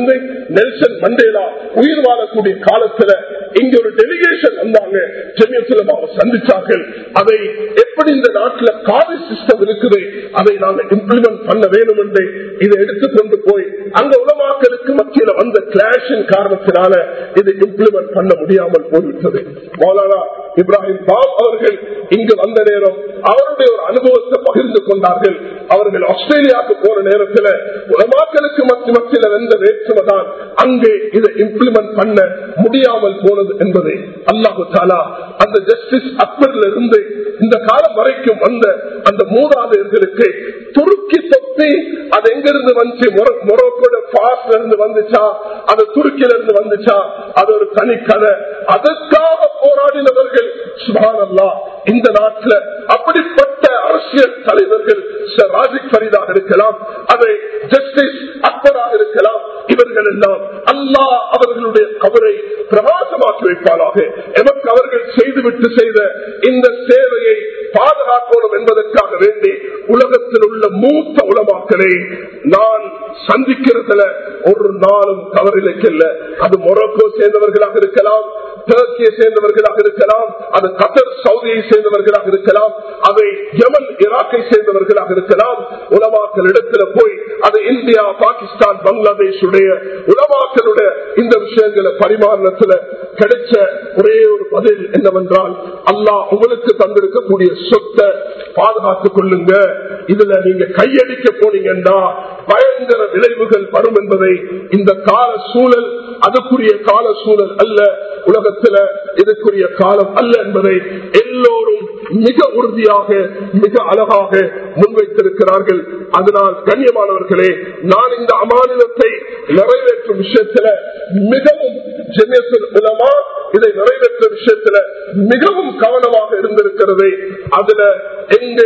நடந்தது நெல்சன் மண்டேலா உயிர் வாழக்கூடிய காலத்துல இங்க ஒரு டெலிகேஷன் வந்தாங்க ஜெமியத்துலமாவை சந்திச்சார்கள் அதை எப்படி இந்த நாட்டில் காவி சிஸ்டம் இருக்குது அதை நாங்க இம்ப்ளிமெண்ட் பண்ண வேணும் என்று இதை எடுத்துக்கொண்டு போய் அங்க உலமாக்களுக்கு மத்தியில வந்த கிளாஷின் காரணத்தினால இதை இம்ப்ளிமெண்ட் பண்ண முடியாமல் போய்விட்டது மௌலானா இப்ராஹிம் பாப் அவர்கள் இங்கு வந்த நேரம் அவருடைய ஒரு அனுபவத்தை பகிர்ந்து கொண்டார்கள் அவர்கள் ஆஸ்திரேலியாவுக்கு போற நேரத்தில் உலமாக்களுக்கு மத்திய மத்தியில வந்த வேற்றுமை தான் அங்கே இதை இம்ப்ளிமெண்ட் பண்ண முடியாமல் போனது என்பதை அல்லாஹு தாலா அந்த ஜஸ்டிஸ் அக்பர்ல இருந்து இந்த காலம் வரைக்கும் வந்த அந்த மூதாதையர்களுக்கு துருக்கி தொப்பி அது எங்கிருந்து வந்துச்சு மொரோக்கோட பாஸ்ல இருந்து வந்துச்சா அது துருக்கியில இருந்து வந்துச்சா அது ஒரு தனி கதை அதற்காக போராடினவர்கள் சுபானல்லா இந்த நாட்டில் அப்படிப்பட்ட அரசியல் தலைவர்கள் ராஜிக் ஃபரீதாக இருக்கலாம் அதை ஜஸ்டிஸ் அக்பராக இருக்கலாம் இவர்கள் எல்லாம் அல்லாஹ் அவர்களுடைய கவரை பிரகாசமாக்கி வைப்பாளாக எமக்கு அவர்கள் செய்துவிட்டு செய்த இந்த சேவையை பாதுகாக்கணும் என்பதற்காக வேண்டி உலகத்தில் உள்ள மூத்த உலமாக்களை நான் சந்திக்கிறதுல ஒரு நாளும் தவறிழைக்கல அது மொரோக்கோ சேர்ந்தவர்களாக இருக்கலாம் டர்க்கியை சேர்ந்தவர்களாக இருக்கலாம் அது கத்தர் சவுதியை சேர்ந்தவர்களாக இருக்கலாம் அதை யமன் ஈராக்கை சேர்ந்தவர்களாக இருக்கலாம் உலமாக்கள் இடத்துல போய் அது இந்தியா பாகிஸ்தான் பங்களாதேஷ் உடைய உலமாக்களுடைய இந்த விஷயங்களை பரிமாணத்துல கிடைச்ச ஒரே ஒரு பதில் என்னவென்றால் அல்லாஹ் உங்களுக்கு தந்திருக்கக்கூடிய சொத்தை பாதுகாத்துக் கொள்ளுங்க இதுல நீங்க கையடிக்க போனீங்கன்னா பயங்கர விளைவுகள் வரும் என்பதை இந்த கால சூழல் அதுக்குரிய கால சூழல் அல்ல உலகத்துல இதுக்குரிய காலம் அல்ல என்பதை எல்லோரும் மிக உறுதியாக மிக அழகாக முன்வைத்திருக்கிறார்கள் அதனால் கண்ணியமானவர்களே நான் இந்த அமானிதத்தை நிறைவேற்றும் விஷயத்துல மிகவும் ஜெமியத்தில் உலமா இதை நிறைவேற்ற விஷயத்துல மிகவும் கவனமாக இருந்திருக்கிறது அதுல எங்கு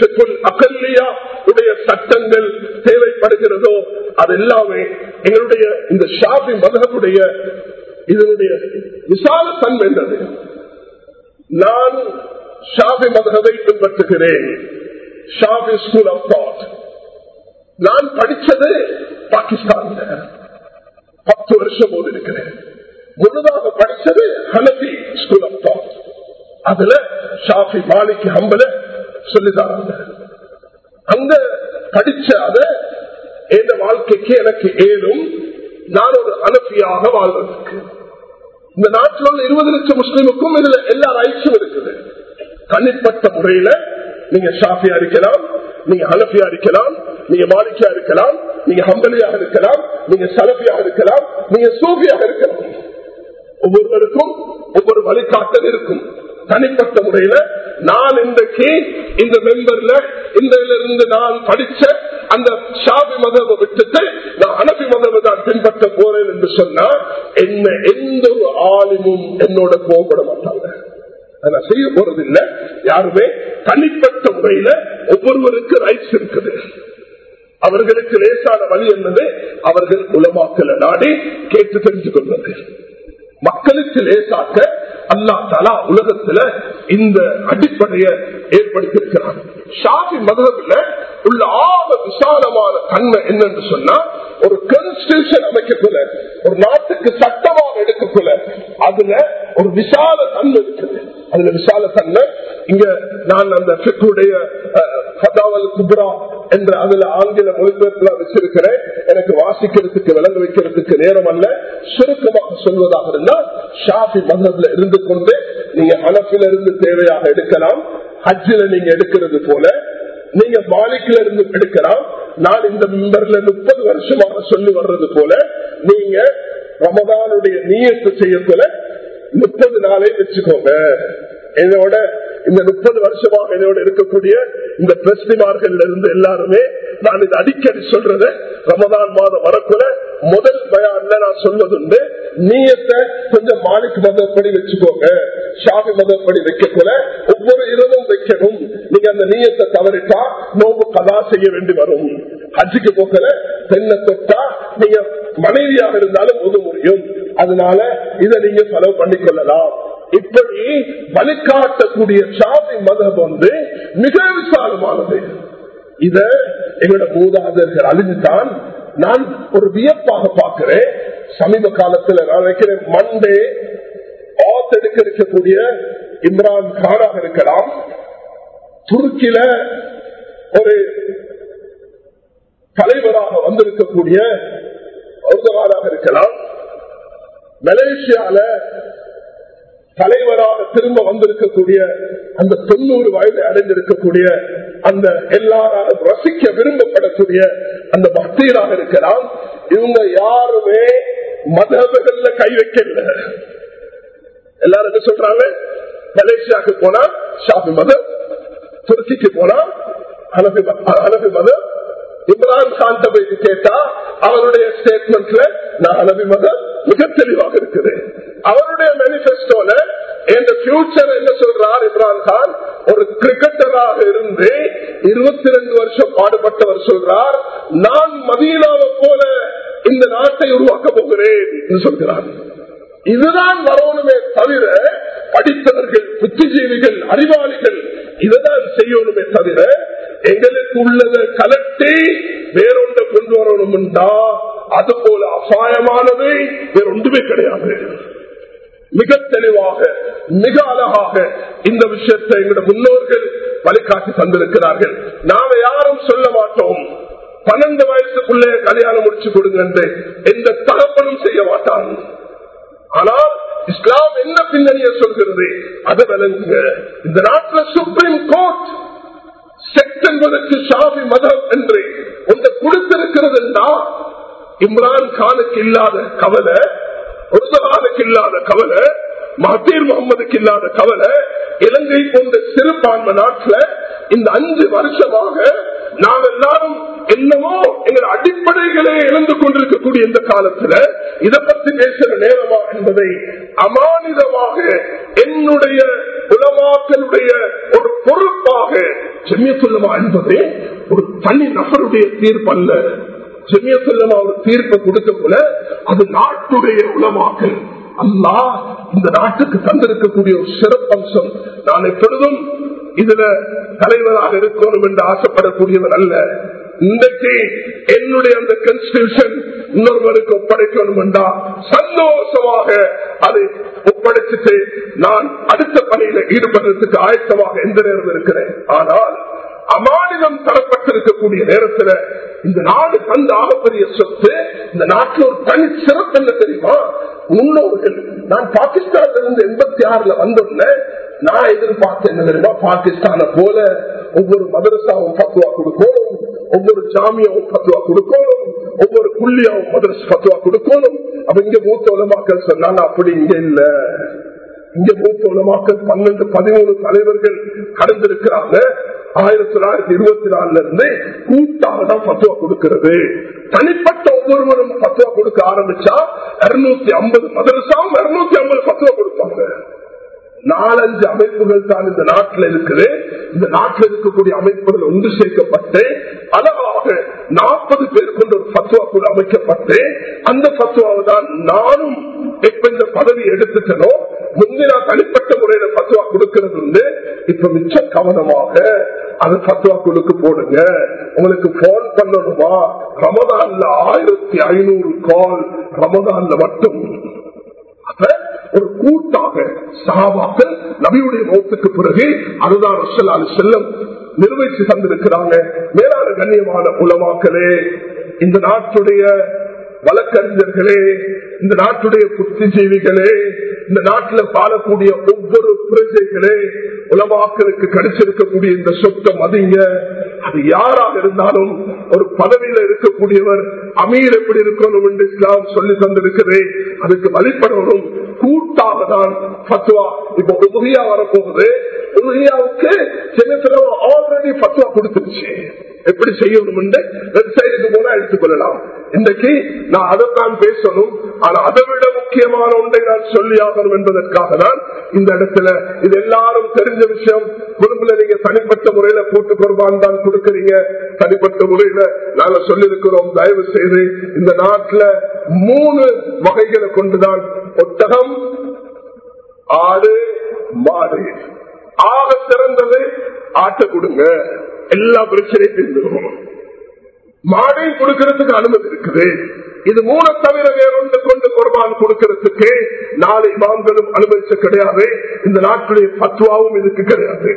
அகல்லியா உடைய சட்டங்கள் தேவைப்படுகிறதோ அது எல்லாமே எங்களுடைய இந்த ஷாபி மதகுடைய இதனுடைய விசால தன்மை என்றது நான் ஷாபி மதகவை பின்பற்றுகிறேன் ஷாபி ஸ்கூல் ஆஃப் தாட் நான் படிச்சது பாகிஸ்தான்ல பத்து வருஷம் போது இருக்கிறேன் முழுதாக படிச்சது ஹனபி ஸ்கூல் ஆஃப் தாட் அதுல ஷாஃபி மாலிக் ஹம்பல சொல்லிதாங்க அங்க படிச்ச அத என் வாழ்க்கைக்கு எனக்கு ஏதும் நான் ஒரு அனப்பியாக வாழ்வதற்கு இந்த நாட்டில் உள்ள இருபது லட்சம் முஸ்லிமுக்கும் இதுல எல்லா ரைட்ஸும் இருக்குது தனிப்பட்ட முறையில நீங்க ஷாஃபியா இருக்கலாம் நீங்க ஹனபியா இருக்கலாம் நீங்க மாலிக்கியா இருக்கலாம் நீங்க ஹம்பலியாக இருக்கலாம் நீங்க சலபியாக இருக்கலாம் நீங்க சூஃபியாக இருக்கலாம் ஒவ்வொருவருக்கும் ஒவ்வொரு வழிகாட்டல் இருக்கும் தனிப்பட்ட முறையில நான் இன்றைக்கு இந்த மெம்பர்ல இந்த இருந்து நான் படிச்ச அந்த ஷாபி மதவை விட்டுட்டு நான் அனபி மதவை தான் பின்பற்ற போறேன் என்று சொன்னா என்ன எந்த ஒரு ஆளுமும் என்னோட போகப்பட மாட்டாங்க நான் செய்ய போறது இல்ல யாருமே தனிப்பட்ட முறையில ஒவ்வொருவருக்கு ரைட்ஸ் இருக்குது அவர்களுக்கு லேசான வழி என்பது அவர்கள் உலமாக்கல நாடி கேட்டு தெரிஞ்சு கொள்வது மக்களுக்கு லேசாக்க அல்லா தலா உலகத்துல இந்த அடிப்படையை ஏற்படுத்தியிருக்கிறார் ஷாபி மதத்துல உள்ள ஆக விசாலமான தன்மை என்னன்னு சொன்னா ஒரு கான்ஸ்டியூஷன் அமைக்கக்குள்ள ஒரு நாட்டுக்கு சட்டமாக எடுக்கக்குள்ள அதுல ஒரு விசால தன்மை இருக்குது அதுல விசால தன்மை இங்க நான் அந்த பிக்குடைய குப்ரா என்ற அதுல ஆங்கில மொழிபெயர்ப்புல வச்சிருக்கிறேன் எனக்கு வாசிக்கிறதுக்கு விளங்க வைக்கிறதுக்கு நேரம் அல்ல சுருக்கமாக சொல்வதாக இருந்தா ஷாஃபி மதத்துல இருந்து கொண்டு நீங்க அனப்பில இருந்து தேவையாக எடுக்கலாம் ஹஜ்ஜில நீங்க எடுக்கிறது போல நீங்க மாலிக்ல இருந்து எடுக்கலாம் நான் இந்த மெம்பர்ல முப்பது வருஷமாக சொல்லி வர்றது போல நீங்க ரமதானுடைய நீயத்து செய்யக்குள்ள முப்பது நாளை வச்சுக்கோங்க என்னோட இந்த முப்பது வருஷமாக என்னோட இருக்கக்கூடிய இந்த பிரஸ்திமார்கள் இருந்து எல்லாருமே நான் இது அடிக்கடி சொல்றது ரமதான் மாதம் வரக்குள்ள முதல் பயான்ல நான் சொல்வதுண்டு நீயத்தை கொஞ்சம் மாலிக் மதப்படி வச்சுக்கோங்க ஷாபி மதப்படி வைக்கக்குள்ள ஒவ்வொரு இரவும் வைக்கணும் நீங்க அந்த நீயத்தை தவறிட்டா நோம்பு கதா செய்ய வேண்டி வரும் ஹஜ்ஜுக்கு போக்கல பெண்ணை தொட்டா நீங்க மனைவியாக இருந்தாலும் உதவ முடியும் அதனால இதை நீங்க செலவு பண்ணிக்கொள்ளலாம் இப்படி வழிகாட்டக்கூடிய சாதி மதம் வந்து மிக விசாலமானது இத எங்களோட மூதாதர்கள் அழிஞ்சுதான் நான் ஒரு வியப்பாக பார்க்கிறேன் சமீப காலத்தில் நான் நினைக்கிறேன் மண்டே ஆத்தெடுக்க இருக்கக்கூடிய இம்ரான் கானாக இருக்கலாம் துருக்கில ஒரு தலைவராக வந்திருக்கக்கூடிய ஒருவராக இருக்கலாம் மலேசியால தலைவராக திரும்ப வந்திருக்கக்கூடிய அந்த தொண்ணூறு வயது அடைந்திருக்கக்கூடிய அந்த எல்லாராலும் ரசிக்க விரும்பப்படக்கூடிய அந்த பக்தியராக இருக்கலாம் இவங்க யாருமே மதவர்கள்ல கை வைக்கல எல்லாரும் என்ன சொல்றாங்க மலேசியாவுக்கு போனா ஷாபி மதம் துருக்கிக்கு போனா அனபி அனபி மதம் இம்ரான் கான் போய் கேட்டா அவருடைய ஸ்டேட்மெண்ட்ல நான் அனபி மதம் மிக தெளிவாக இருக்குது அவருடைய மேனிபெஸ்டோல இந்த பியூச்சர் என்ன சொல்றார் இம்ரான் கான் ஒரு கிரிக்கெட்டராக இருந்து இருபத்தி ரெண்டு வருஷம் பாடுபட்டவர் சொல்றார் நான் மதீனாவை போல இந்த நாட்டை உருவாக்க போகிறேன் என்று சொல்கிறார் இதுதான் வரணுமே தவிர படித்தவர்கள் புத்திஜீவிகள் அறிவாளிகள் இதுதான் செய்யணுமே தவிர எங்களுக்கு உள்ளதை கலட்டி வேறொன்றை கொண்டு வரணும்டா அது போல அபாயமானது வேறொன்றுமே கிடையாது மிக தெளிவாக மிக அழகாக இந்த விஷயத்தை எங்களுடைய முன்னோர்கள் வழிகாட்டி தந்திருக்கிறார்கள் நாம யாரும் சொல்ல மாட்டோம் பன்னெண்டு வயசுக்குள்ளே கல்யாணம் முடிச்சு கொடுங்க என்று எந்த தகப்பனும் செய்ய மாட்டான் ஆனால் இஸ்லாம் என்ன பின்னணிய சொல்கிறது அதை விளங்குங்க இந்த நாட்டில் சுப்ரீம் கோர்ட் செக்ட் என்பதற்கு ஷாபி மதம் என்று ஒன்று கொடுத்திருக்கிறது என்றால் இம்ரான் கானுக்கு இல்லாத கவலை ஒருதலானுக்கு இல்லாத கவலை மஹத்தீர் முகமதுக்கு இல்லாத கவலை இலங்கை போன்ற சிறுபான்மை நாட்டில் இந்த அஞ்சு வருஷமாக நாம் எல்லாரும் என்னமோ எங்கள் அடிப்படைகளே இழந்து கொண்டிருக்கக்கூடிய இந்த காலத்துல இதை பத்தி பேசுற நேரமா என்பதை அமானிதமாக என்னுடைய உலமாக்களுடைய ஒரு பொறுப்பாக செம்மியத்துள்ளமா என்பது ஒரு தனி நபருடைய தீர்ப்பு அல்ல செம்மியத்துள்ளமா ஒரு தீர்ப்பை கொடுக்க போல அது நாட்டுடைய உலமாக்கல் அல்லா இந்த நாட்டுக்கு தந்திருக்கக்கூடிய ஒரு சிறப்பம்சம் நான் எப்பொழுதும் இதுல தலைவராக இருக்கணும் என்று ஆசைப்படக்கூடியவர் அல்ல இன்றைக்கு என்னுடைய அந்த கான்ஸ்டியூஷன் இன்னொருவருக்கு ஒப்படைக்கணும் என்றா சந்தோஷமாக அதை ஒப்படைச்சிட்டு நான் அடுத்த பணியில ஈடுபடுறதுக்கு ஆயத்தமாக எந்த நேரம் இருக்கிறேன் ஆனால் அமானிதம் தரப்பட்டிருக்கக்கூடிய நேரத்துல இந்த நாடு தந்த ஆகப்பெரிய சொத்து இந்த நாட்டில் ஒரு தனி சிறப்பு என்ன தெரியுமா முன்னோர்கள் நான் பாகிஸ்தான்ல இருந்து எண்பத்தி ஆறுல வந்தோம்ன நான் எதிர்பார்த்தேன் என்ன தெரியுமா பாகிஸ்தான போல ஒவ்வொரு மதரசாவும் பத்துவா கொடுக்கணும் ஒவ்வொரு ஜாமியாவும் பத்துவா கொடுக்கணும் ஒவ்வொரு புள்ளியாவும் மதரசு பத்துவா கொடுக்கணும் அப்ப இங்க மூத்த உலமாக்கள் சொன்னாங்க அப்படி இங்க இல்ல இங்க மூத்த உலமாக்கள் பன்னெண்டு பதிமூணு தலைவர்கள் கடந்திருக்கிறாங்க ஆயிரத்தி தொள்ளாயிரத்தி இருபத்தி நாலுல இருந்து கூட்டாக தான் பத்துவா கொடுக்கிறது தனிப்பட்ட ஒவ்வொருவரும் பத்துவா கொடுக்க ஆரம்பிச்சா இருநூத்தி ஐம்பது மதரசாவும் இருநூத்தி ஐம்பது பத்துவா கொடுப்பாங்க நாலஞ்சு அமைப்புகள் தான் இந்த நாட்டில் இருக்குது இந்த நாட்டில் இருக்கக்கூடிய அமைப்புகள் ஒன்று சேர்க்கப்பட்டு அழகாக நாற்பது பேர் கொண்ட ஒரு பத்துவா குழு அமைக்கப்பட்டு அந்த பத்துவாவை தான் நானும் எப்ப இந்த பதவி எடுத்துட்டனோ முந்தைய நான் தனிப்பட்ட முறையில பத்துவா கொடுக்கிறது உண்டு இப்ப மிச்ச கவனமாக அது பத்துவா குழுக்கு போடுங்க உங்களுக்கு போன் பண்ணணுமா ரமதான்ல ஆயிரத்தி ஐநூறு கால் ரமதான்ல மட்டும் அப்ப ஒரு கூட்டாக சகாபாக்கள் நபியுடைய மௌத்துக்கு பிறகு அதுதான் ரசலாலு செல்லம் நிர்வகிச்சு தந்திருக்கிறாங்க மேலான கண்ணியமான உலமாக்களே இந்த நாட்டுடைய வழக்கறிஞர்களே இந்த நாட்டுடைய புத்திஜீவிகளே இந்த நாட்டில் வாழக்கூடிய ஒவ்வொரு பிரஜைகளே உலமாக்களுக்கு கிடைச்சிருக்கக்கூடிய இந்த சொத்தை மதிங்க அது யாராக இருந்தாலும் ஒரு பதவியில இருக்கக்கூடியவர் அமீர் எப்படி இருக்கணும் என்று இஸ்லாம் சொல்லி தந்திருக்கிறது அதுக்கு வழிபடணும் கூட்டாக தான் பத்துவா இப்ப உதவியா வரப்போகுது உதவியாவுக்கு சின்ன ஆல்ரெடி பத்துவா கொடுத்துருச்சு எப்படி செய்யணும் என்று வெப்சைட்டுக்கு போனா எடுத்துக்கொள்ளலாம் இன்றைக்கு நான் அதைத்தான் பேசணும் ஆனா அதை விட முக்கியமான ஒன்றை நான் சொல்லி ஆகணும் என்பதற்காக தான் இந்த இடத்துல இது எல்லாரும் தெரிஞ்ச விஷயம் குடும்பல நீங்க தனிப்பட்ட முறையில போட்டு குர்பான் தான் கொடுக்கறீங்க தனிப்பட்ட முறையில நாங்க சொல்லியிருக்கிறோம் தயவு செய்து இந்த நாட்டுல மூணு வகைகளை கொண்டுதான் ஒட்டகம் ஆடு மாடு ஆக சிறந்தது ஆட்டை கொடுங்க எல்லா பிரச்சனையும் தீர்ந்துடும் மாடையும் கொடுக்கறதுக்கு அனுமதி இருக்குது இது மூணு தவிர வேறொன்று கொண்டு குர்பான் கொடுக்கறதுக்கு நாலு இமாம்களும் அனுமதிச்ச கிடையாது இந்த நாட்டுடைய பத்துவாவும் இதுக்கு கிடையாது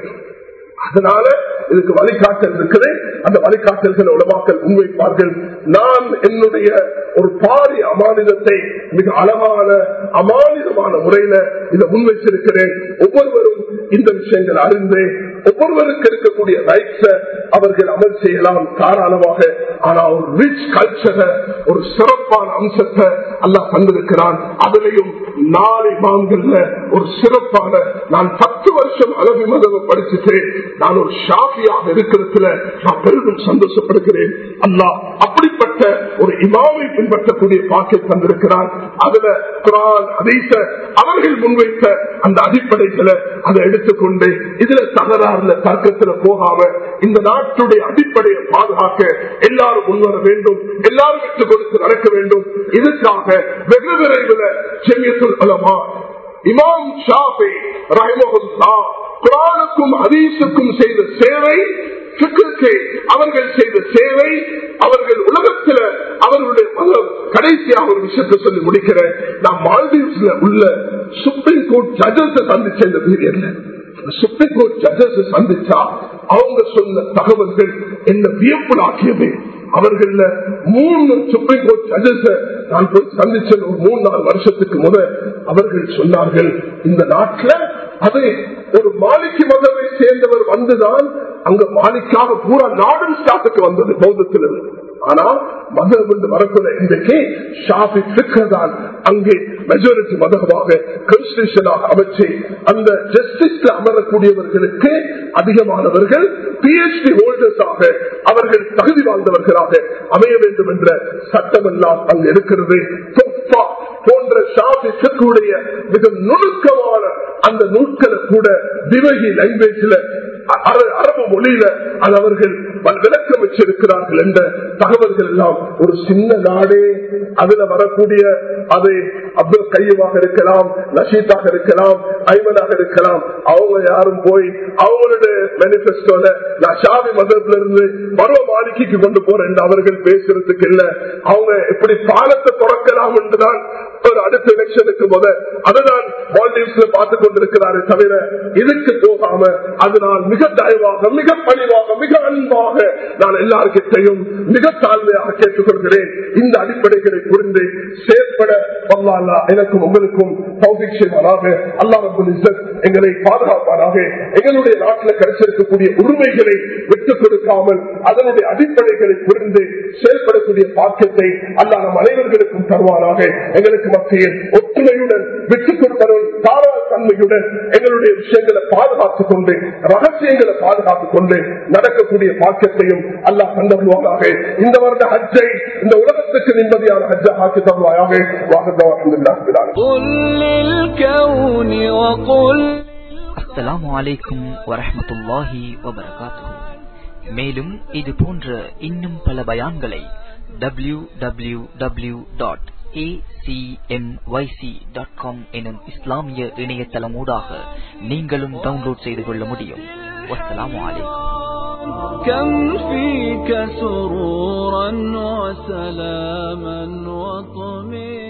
அதனால இதுக்கு வழிகாட்டல் இருக்குது அந்த வழிகாட்டல்களை உலமாக்கல் முன்வைப்பார்கள் நான் என்னுடைய ஒரு பாரி அமானிதத்தை மிக அழகான அமானிதமான முறையில இதை முன்வைச்சிருக்கிறேன் ஒவ்வொருவரும் இந்த விஷயங்கள் அறிந்து ஒவ்வொருவருக்கு இருக்கக்கூடிய ரைட்ஸ அவர்கள் அமல் செய்யலாம் தாராளமாக ஆனா ஒரு ரிச் கல்ச்சரை ஒரு சிறப்பான அம்சத்தை அல்லாஹ் தந்திருக்கிறான் அதிலையும் நாலு மான்கள்ல ஒரு சிறப்பான நான் பத்து வருஷம் அளவு மதவை படிச்சுட்டு நான் ஒரு ஷாஃபியாக இருக்கிறதுல நான் பெரிதும் சந்தோஷப்படுகிறேன் அல்லாஹ் அப்படிப்பட்ட ஒரு இமாவை பின்பற்றக்கூடிய பாக்கை தந்திருக்கிறான் அதுல குரான் அதீச அவர்கள் முன்வைத்த அந்த அடிப்படைகளை அதை எடுத்துக்கொண்டு இதுல தகராறுல தர்க்கத்துல போகாம இந்த நாட்டுடைய அடிப்படையை பாதுகாக்க எல்லாரும் முன்வர வேண்டும் எல்லாரும் விட்டுக் கொடுத்து நடக்க வேண்டும் இதுக்காக வெகு விரைவில் செமியத்துல் அலமா இமாம் ஷாஃபி ரஹிமஹுல்லா குரானுக்கும் அதீசுக்கும் செய்த சேவை சுற்றுக்கு அவர்கள் செய்த சேவை அவர்கள் உலகத்தில் அவர்களுடைய மதம் கடைசியாக ஒரு விஷயத்தை சொல்லி முடிக்கிறேன் நான் மால்தீவ்ஸ்ல உள்ள சுப்ரீம் கோர்ட் ஜட்ஜஸ் சந்திச்ச இந்த பீரியட்ல சுப்ரீம் கோர்ட் ஜட்ஜஸ் சந்திச்சா அவங்க சொன்ன தகவல்கள் என்ன வியப்புலாக்கியது அவர்கள மூணு சுப்ரீம் கோர்ட் ஜட்ஜஸ் நான் போய் சந்திச்சேன் ஒரு மூணு நாலு வருஷத்துக்கு முதல் அவர்கள் சொன்னார்கள் இந்த நாட்டில் அது ஒரு மாலிக்கு மதவை சேர்ந்தவர் வந்துதான் அங்க மாலிக்காக பூரா நாடும் ஸ்டாட்டுக்கு வந்தது பௌத்தத்திலிருந்து ஆனா மதம் என்று வரக்கூடிய இன்றைக்கு ஷாபி தான் அங்கே மெஜாரிட்டி மதமாக கான்ஸ்டியூஷனாக அமைச்சு அந்த ஜஸ்டிஸ்ல அமரக்கூடியவர்களுக்கு அதிகமானவர்கள் பிஎச்டி ஹோல்டர்ஸாக அவர்கள் தகுதி வாழ்ந்தவர்களாக அமைய வேண்டும் என்ற சட்டம் எல்லாம் அங்கு இருக்கிறது போன்ற ஷாபிக்குடைய மிக நுணுக்கமான அந்த நூட்களை கூட திவகி லாங்குவேஜ்ல அரபு மொழியில அது அவர்கள் விளக்கம் வச்சிருக்கிறார்கள் என்ற தகவல்கள் எல்லாம் ஒரு சின்ன நாடே அதுல வரக்கூடிய அது அப்துல் கையமாக இருக்கலாம் நஷீத்தாக இருக்கலாம் ஐமனாக இருக்கலாம் அவங்க யாரும் போய் அவங்களுடைய மேனிபெஸ்டோல நான் ஷாவி மதத்துல இருந்து பருவ மாளிகைக்கு கொண்டு போறேன் அவர்கள் பேசுறதுக்கு இல்ல அவங்க எப்படி பாலத்தை திறக்கலாம் என்றுதான் ஒரு அடுத்த எலெக்ஷனுக்கு முத அதுதான் மால்டீவ்ஸ்ல பார்த்துக் கொண்டிருக்கிறாரே தவிர இதுக்கு போகாம அதனால் மிக தயவாக மிக பணிவாக மிக அன்பாக நான் எல்லாருக்கிட்டையும் மிக தாழ்மையாக கேட்டுக்கொள்கிறேன் இந்த அடிப்படைகளை புரிந்து செயற்பட வல்லாலா எனக்கும் உங்களுக்கும் சௌபிக்ஷமாக அல்லா ரபுல் இசத் எங்களை பாதுகாப்பாராக எங்களுடைய நாட்டில் கிடைச்சிருக்கக்கூடிய உரிமைகளை விட்டுக் கொடுக்காமல் அதனுடைய அடிப்படைகளை புரிந்து செயல்படக்கூடிய பாக்கியத்தை அல்லா நம் அனைவர்களுக்கும் தருவாராக எங்களுக்கு மத்தியில் ஒற்றுமையுடன் விட்டுக் கொடுப்பவர்கள் தாரா தன்மையுடன் எங்களுடைய விஷயங்களை பாதுகாத்துக் கொண்டு ரகசியங்களை பாதுகாத்துக் கொண்டு நடக்கக்கூடிய பாக்கியத்தையும் அல்லாஹ் தந்தருவாராக இந்த வருட ஹஜ்ஜை இந்த உலகத்துக்கு நிம்மதியான ஹஜ்ஜா ஆக்கி தருவாயாக வாகதா அஸ்ஸலாமு அலைக்கும் வரஹமத்துல்லாஹி வபரகாத்துஹு மேலும் இது போன்ற இன்னும் பல பயான்களை W W W dot acmyc.com எனும் இஸ்லாமிய இணையதளமூடாக நீங்களும் டவுன்லோட் செய்து கொள்ள முடியும் வஸ்ஸலாமு அலைக்கும் كم فيك سرورا وسلاما وطمئنا